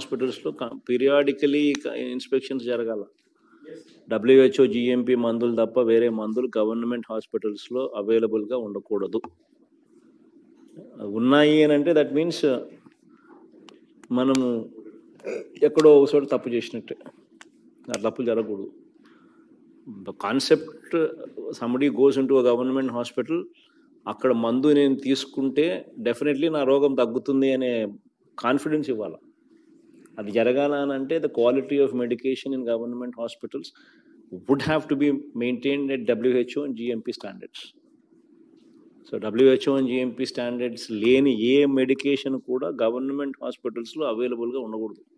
హాస్పిటల్స్లో periodically inspections జరగాల WHO GMP మందులు తప్ప వేరే మందులు గవర్నమెంట్ హాస్పిటల్స్లో అవైలబుల్గా ఉండకూడదు ఉన్నాయి అని అంటే దట్ మీన్స్ మనము ఎక్కడో ఒక చోట తప్పు చేసినట్టే ఆ తప్పులు జరగకూడదు the concept somebody goes into government hospital అక్కడ మందు నేను తీసుకుంటే డెఫినెట్లీ నా రోగం తగ్గుతుంది అనే కాన్ఫిడెన్స్ ఇవ్వాలి అది జరగాల అని అంటే the quality of medication in government hospitals would have to be maintained at WHO and GMP standards so WHO and GMP standards లేని ఏ మెడికేషన్ కూడా గవర్నమెంట్ హాస్పిటల్స్లో అవైలబుల్గా ఉండకూడదు